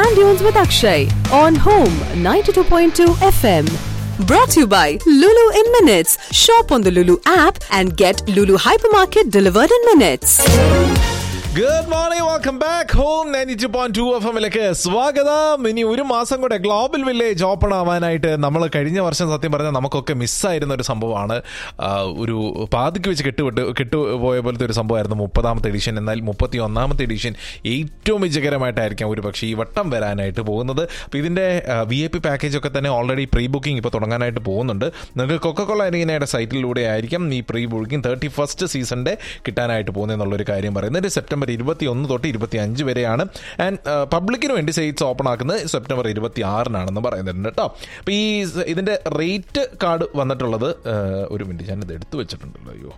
Sand Dunes with Akshay on Home 92.2 FM. Brought to you by Lulu in Minutes. Shop on the Lulu app and get Lulu Hypermarket delivered in minutes. Good morning welcome back home ninety two point two F എമ്മിലേക്ക് സ്വാഗതം ഇനി ഒരു മാസം കൂടെ global village open ആവാനായിട്ട് നമ്മൾ കഴിഞ്ഞ വർഷം സത്യം പറഞ്ഞാൽ നമുക്കൊക്കെ മിസ്സായിരുന്ന ഒരു സംഭവമാണ് ആ, ഒരു പാതിക്ക് വെച്ച് കെട്ടുവിട്ട് കെട്ടുപോയ പോലത്തെ ഒരു സംഭവമായിരുന്നു മുപ്പതാമത്തെ എഡിഷൻ എന്നാൽ മുപ്പത്തി ഒന്നാമത്തെ എഡിഷൻ ഏറ്റവും വിജയകരമായിട്ടായിരിക്കാം ഒരു പക്ഷേ ഈ വട്ടം വരാനായിട്ട് പോകുന്നത് അപ്പോൾ ഇതിൻ്റെ വി ഐ പി പാക്കേജ് ഒക്കെ തന്നെ ഓൾറെഡി പ്രീ ബുക്കിംഗ് ഇപ്പോൾ തുടങ്ങാനായിട്ട് പോകുന്നുണ്ട് നിങ്ങൾക്ക് കൊക്കക്കോള അരീനയുടെ സൈറ്റിലൂടെ ആയിരിക്കും ഈ പ്രീ ബുക്കിംഗ് തേർട്ടി ഫസ്റ്റ് സീസണിൻ്റെ കിട്ടാനായിട്ട് പോകുന്നതെന്നുള്ളൊരു കാര്യം പറയുന്നത് സെപ്റ്റംബർ ഇരുപത്തി ഒന്ന് തൊട്ട് ഇരുപത്തി അഞ്ച് വരെയാണ് ആൻഡ് പബ്ലിക്കിന് വേണ്ടി സൈറ്റ്സ് ഓപ്പൺ ആക്കുന്നത് സെപ്റ്റംബർ ഇരുപത്തി ആറിനാണെന്ന് പറയുന്നുണ്ട് കേട്ടോ അപ്പോൾ ഈ സ- ഇതിൻ്റെ റേറ്റ് കാർഡ് വന്നിട്ടുള്ളത് ആ, ഒരു മിനിറ്റ് ഞാനിത് എടുത്തു വെച്ചിട്ടുണ്ടല്ലോ അയ്യോ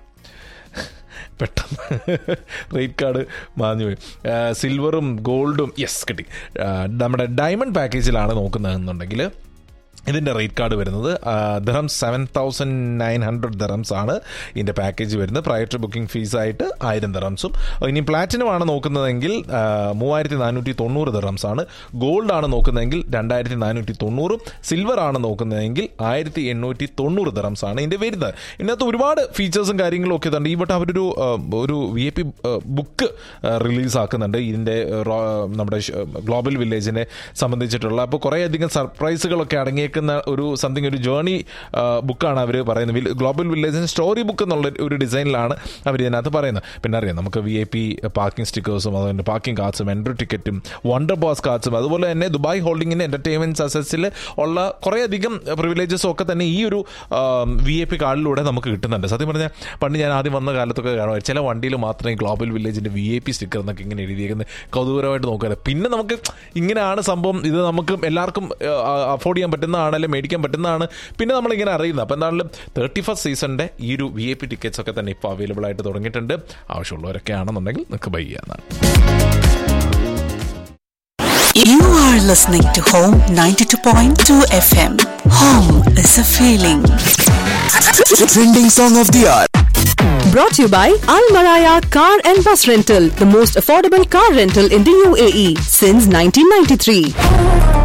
പെട്ടെന്ന് റേറ്റ് കാർഡ് മാഞ്ഞു പോയി ആ, സിൽവറും ഗോൾഡും യെസ് കിട്ടി ആ, നമ്മുടെ ഡയമണ്ട് പാക്കേജിലാണ് നോക്കുന്നതെന്നുണ്ടെങ്കിൽ ഇതിൻ്റെ റേറ്റ് കാർഡ് വരുന്നത് dirham seven thousand nine hundred dirhams ആണ് ഇതിൻ്റെ പാക്കേജ് വരുന്നത് പ്രയർ ടു ബുക്കിംഗ് ഫീസായിട്ട് ആയിരം ദറംസും ഇനി പ്ലാറ്റിനം ആണ് നോക്കുന്നതെങ്കിൽ ആ, മൂവായിരത്തി നാനൂറ്റി തൊണ്ണൂറ് ദറംസ് ആണ് ഗോൾഡ് ആണ് നോക്കുന്നതെങ്കിൽ രണ്ടായിരത്തി നാനൂറ്റി തൊണ്ണൂറും സിൽവർ ആണ് നോക്കുന്നതെങ്കിൽ ആയിരത്തി എണ്ണൂറ്റി തൊണ്ണൂറ് ദറംസ് ആണ് ഇതിൻ്റെ വരുന്നത് ഇതിനകത്ത് ഒരുപാട് ഫീച്ചേഴ്സും കാര്യങ്ങളും ഒക്കെ ഉണ്ട് ഈ വട്ടം അവരൊരു ആ, ഒരു V I P book release ആക്കുന്നുണ്ട് ഇതിൻ്റെ റോ- നമ്മുടെ ഷ- ഗ്ലോബൽ വില്ലേജിനെ സംബന്ധിച്ചിട്ടുള്ള അപ്പോൾ കുറേയധികം സർപ്രൈസുകളൊക്കെ അടങ്ങിയേക്കുന്ന ഒരു സംതിങ് ഒരു ജേർണി ബുക്കാണ് അവർ പറയുന്നത് വിൽ- ഗ്ലോബൽ വില്ലേജിന് സ്റ്റോറി ബുക്ക് എന്നുള്ള ഒരു ഡിസൈനിലാണ് അവർ ഇതിനകത്ത് പറയുന്നത് പിന്നെ അറിയാം നമുക്ക് വി ഐ പി പാർക്കിംഗ് സ്റ്റിക്കേഴ്സും അതുപോലെ പാർക്കിംഗ് കാർഡ്സും എൻട്രി ടിക്കറ്റും വണ്ടർ ബോസ് കാർഡ്സും അതുപോലെ തന്നെ ദുബായ് ഹോൾഡിങ്ങിൻ്റെ എൻ്റർടൈൻമെൻറ്റ് അസസിൽ ഉള്ള കുറേയധികം പ്രിവിലേജസും ഒക്കെ തന്നെ ഈ ഒരു വി ഐ പി കാർഡിലൂടെ നമുക്ക് കിട്ടുന്നുണ്ട് സത്യം പറഞ്ഞാൽ പണ്ട് ഞാൻ ആദ്യം വന്ന കാലത്തൊക്കെ കാണുമായിരുന്നു ചില വണ്ടിയിൽ മാത്രമേ ഗ്ലോബൽ വില്ലേജിൻ്റെ വി ഐ പി സ്റ്റിക്കർ എന്നൊക്കെ ഇങ്ങനെ എഴുതിയേക്കുന്നത് കൗതുകരമായിട്ട് നോക്കുക പിന്നെ നമുക്ക് ഇങ്ങനെയാണ് സംഭവം ഇത് നമുക്ക് എല്ലാവർക്കും അഫോർഡ് ചെയ്യാൻ പറ്റുന്നതാണ് അല്ലെങ്കിൽ മേടിക്കാൻ പറ്റുന്നതാണ് പിന്നെ നമ്മളിങ്ങനെ അറിയുന്നത് അപ്പോൾ എന്താണെങ്കിലും തേർട്ടി ഫസ്റ്റ് സീസണിൻ്റെ ഈ ഒരു വി ഐ പി ടിക്കറ്റ്സ് ഒക്കെ തന്നെ ഇപ്പോൾ അവൈലബിൾ ആയിട്ട് തുടങ്ങിയിട്ടുണ്ട് ആവശ്യമുള്ളവരൊക്കെ ആണെന്നുണ്ടെങ്കിൽ നിങ്ങൾക്ക് ബൈ ചെയ്യാവുന്നതാണ് You are listening to Home 92.2 FM. Home is a feeling. Trending song of the hour. Brought to you by Al Maraya Car and Bus Rental, the most affordable car rental in the UAE since 1993.